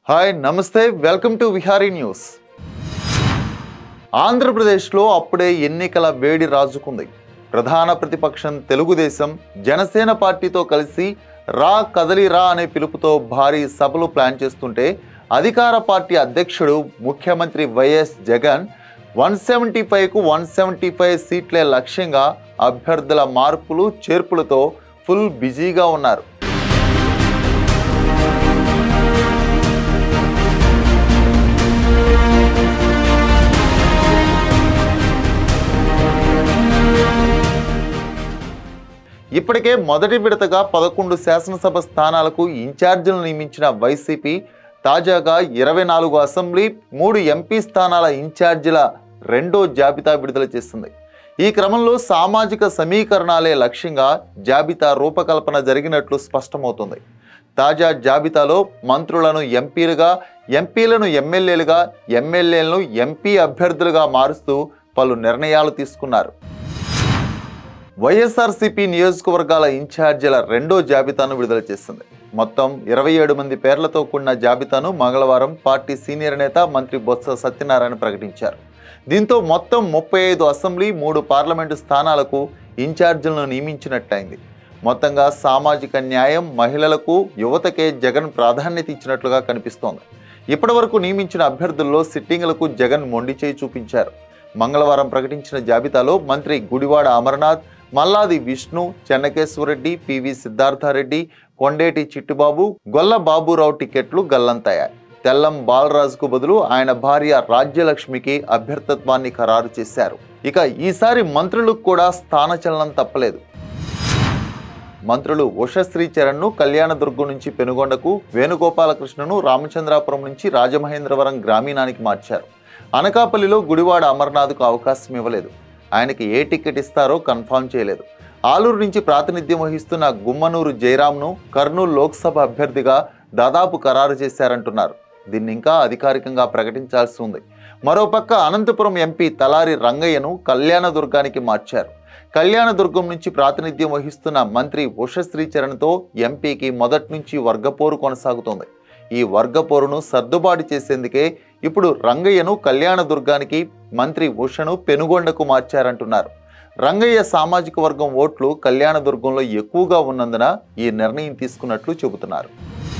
hi నమస్తే welcome to Vihari news ఆంధ్రప్రదేశ్లో అప్పుడే ఎన్నికల వేడి రాజుకుంది ప్రధాన ప్రతిపక్షం తెలుగుదేశం జనసేన పార్టీతో కలిసి రా కదలి రా అనే పిలుపుతో భారీ సభలు ప్లాన్ చేస్తుంటే అధికార పార్టీ అధ్యక్షుడు ముఖ్యమంత్రి వైఎస్ జగన్ వన్ సెవెంటీ ఫైవ్కు వన్ సెవెంటీ ఫైవ్ సీట్లే లక్ష్యంగా అభ్యర్థుల మార్పులు చేర్పులతో ఫుల్ బిజీగా ఉన్నారు ఇప్పటికే మొదటి విడతగా పదకొండు శాసనసభ స్థానాలకు ఇన్ఛార్జీలను నియమించిన వైసీపీ తాజాగా ఇరవై నాలుగు అసెంబ్లీ మూడు ఎంపీ స్థానాల ఇన్ఛార్జీల రెండో జాబితా విడుదల చేసింది ఈ క్రమంలో సామాజిక సమీకరణాలే లక్ష్యంగా జాబితా రూపకల్పన జరిగినట్లు స్పష్టమవుతుంది తాజా జాబితాలో మంత్రులను ఎంపీలుగా ఎంపీలను ఎమ్మెల్యేలుగా ఎమ్మెల్యేలను ఎంపీ అభ్యర్థులుగా మారుస్తూ పలు నిర్ణయాలు తీసుకున్నారు వైఎస్ఆర్సీపీ నియోజకవర్గాల ఇన్ఛార్జీల రెండో జాబితాను విడుదల చేసింది మొత్తం ఇరవై ఏడు మంది పేర్లతో కూడిన జాబితాను మంగళవారం పార్టీ సీనియర్ నేత మంత్రి బొత్స సత్యనారాయణ ప్రకటించారు దీంతో మొత్తం ముప్పై ఐదు అసెంబ్లీ మూడు పార్లమెంటు స్థానాలకు ఇన్ఛార్జీలను నియమించినట్లయింది మొత్తంగా సామాజిక న్యాయం మహిళలకు యువతకే జగన్ ప్రాధాన్యత ఇచ్చినట్లుగా కనిపిస్తోంది ఇప్పటివరకు నియమించిన అభ్యర్థుల్లో సిట్టింగులకు జగన్ మొండి చేయి చూపించారు మంగళవారం ప్రకటించిన జాబితాలో మంత్రి గుడివాడ అమర్నాథ్ మల్లాది విష్ణు చెన్నకేశ్వరరెడ్డి పివి సిద్ధార్థారెడ్డి కొండేటి చిట్టుబాబు గొల్ల బాబురావు టికెట్లు గల్లంతయ్యాయి తెల్లం బాలరాజుకు బదులు ఆయన భార్య రాజ్యలక్ష్మికి అభ్యర్థత్వాన్ని ఖరారు చేశారు ఇక ఈసారి మంత్రులకు కూడా స్థానచలనం తప్పలేదు మంత్రులు ఉషశ్రీ చరణ్ను కళ్యాణదుర్గం నుంచి పెనుగొండకు వేణుగోపాలకృష్ణను రామచంద్రాపురం నుంచి రాజమహేంద్రవరం గ్రామీణానికి మార్చారు అనకాపల్లిలో గుడివాడ అమర్నాథ్కు అవకాశం ఇవ్వలేదు ఆయనకి ఏ టికెట్ ఇస్తారో కన్ఫామ్ చేయలేదు ఆలూరు నుంచి ప్రాతినిధ్యం వహిస్తున్న గుమ్మనూరు జయరాంను కర్నూలు లోక్సభ అభ్యర్థిగా దాదాపు ఖరారు చేశారంటున్నారు దీన్ని ఇంకా అధికారికంగా ప్రకటించాల్సి ఉంది మరోపక్క అనంతపురం ఎంపీ తలారి రంగయ్యను కళ్యాణదుర్గానికి మార్చారు కళ్యాణదుర్గం నుంచి ప్రాతినిధ్యం వహిస్తున్న మంత్రి ఉషశ్రీ చరణ్తో ఎంపీకి మొదటి నుంచి వర్గపోరు కొనసాగుతోంది ఈ వర్గపోరును సర్దుబాటు చేసేందుకే ఇప్పుడు రంగయ్యను కళ్యాణదుర్గానికి మంత్రి ఉషను పెనుగొండకు మార్చారంటున్నారు రంగయ్య సామాజిక వర్గం ఓట్లు కళ్యాణదుర్గంలో ఎక్కువగా ఉన్నందున ఈ నిర్ణయం తీసుకున్నట్లు చెబుతున్నారు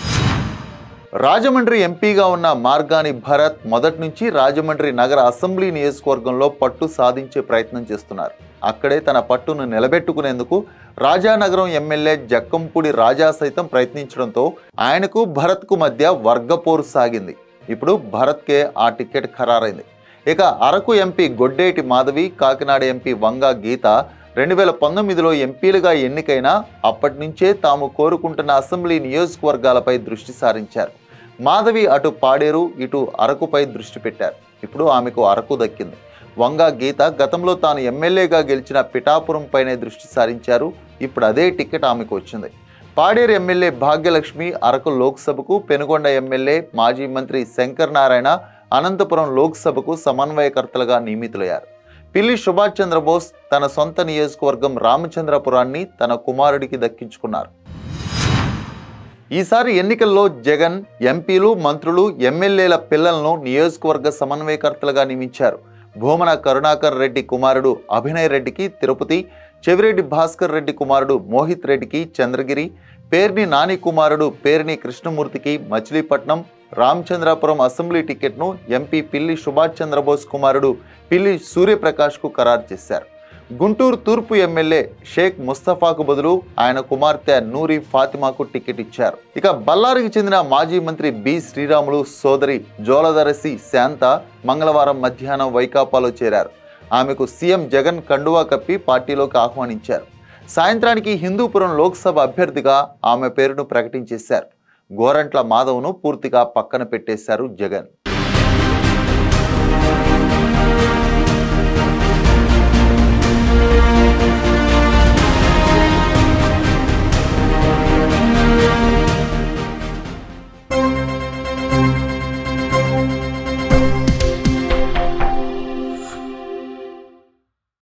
రాజమండ్రి ఎంపీగా ఉన్న మార్గాని భరత్ మొదటి నుంచి రాజమండ్రి నగర అసెంబ్లీ నియోజకవర్గంలో పట్టు సాధించే ప్రయత్నం చేస్తున్నారు అక్కడే తన పట్టును నిలబెట్టుకునేందుకు రాజానగరం ఎమ్మెల్యే జక్కంపూడి రాజా సైతం ప్రయత్నించడంతో ఆయనకు భరత్కు మధ్య వర్గపోరు సాగింది ఇప్పుడు భరత్కే ఆ టికెట్ ఖరారైంది ఇక అరకు ఎంపీ గొడ్డేటి మాధవి కాకినాడ ఎంపీ వంగా గీత రెండు వేల పంతొమ్మిదిలో ఎంపీలుగా ఎన్నికైనా అప్పటి నుంచే తాము కోరుకుంటున్న అసెంబ్లీ నియోజకవర్గాలపై దృష్టి సారించారు మాధవి అటు పాడేరు ఇటు అరకుపై దృష్టి పెట్టారు ఇప్పుడు ఆమెకు అరకు దక్కింది వంగా గీత గతంలో తాను ఎమ్మెల్యేగా గెలిచిన పిఠాపురం పైనే దృష్టి సారించారు ఇప్పుడు అదే టికెట్ ఆమెకు వచ్చింది పాడేరు ఎమ్మెల్యే భాగ్యలక్ష్మి అరకు లోక్సభకు పెనుగొండ ఎమ్మెల్యే మాజీ మంత్రి శంకర్ నారాయణ అనంతపురం లోక్సభకు సమన్వయకర్తలుగా నియమితులయ్యారు పిల్లి సుభాష్ చంద్రబోస్ తన సొంత నియోజకవర్గం రామచంద్రపురాన్ని తన కుమారుడికి దక్కించుకున్నారు ఈసారి ఎన్నికల్లో జగన్ ఎంపీలు మంత్రులు ఎమ్మెల్యేల పిల్లలను నియోజకవర్గ సమన్వయకర్తలుగా నియమించారు భూమన కరుణాకర్ రెడ్డి కుమారుడు అభినయ్ రెడ్డికి తిరుపతి చెవిరెడ్డి భాస్కర్ రెడ్డి కుమారుడు మోహిత్ రెడ్డికి చంద్రగిరి పేర్ని నాని కుమారుడు పేర్ని కృష్ణమూర్తికి మచిలీపట్నం రామచంద్రాపురం అసెంబ్లీ టికెట్ను ఎంపీ పిల్లి సుభాష్ చంద్రబోస్ కుమారుడు పిల్లి సూర్యప్రకాష్కు ఖరారు చేశారు గుంటూరు తూర్పు ఎమ్మెల్యే షేక్ ముస్తఫాకు బదులు ఆయన కుమార్తె నూరి ఫాతిమాకు టికెట్ ఇచ్చారు ఇక బళ్ళారికి చెందిన మాజీ మంత్రి బి శ్రీరాములు సోదరి జోలదరసి శాంత మంగళవారం మధ్యాహ్నం వైకాపాలో చేరారు ఆమెకు సీఎం జగన్ కండువా కప్పి పార్టీలోకి ఆహ్వానించారు సాయంత్రానికి హిందూపురం లోక్సభ అభ్యర్థిగా ఆమె పేరును ప్రకటించేశారు గోరంట్ల మాధవ్ను పూర్తిగా పక్కన పెట్టేశారు జగన్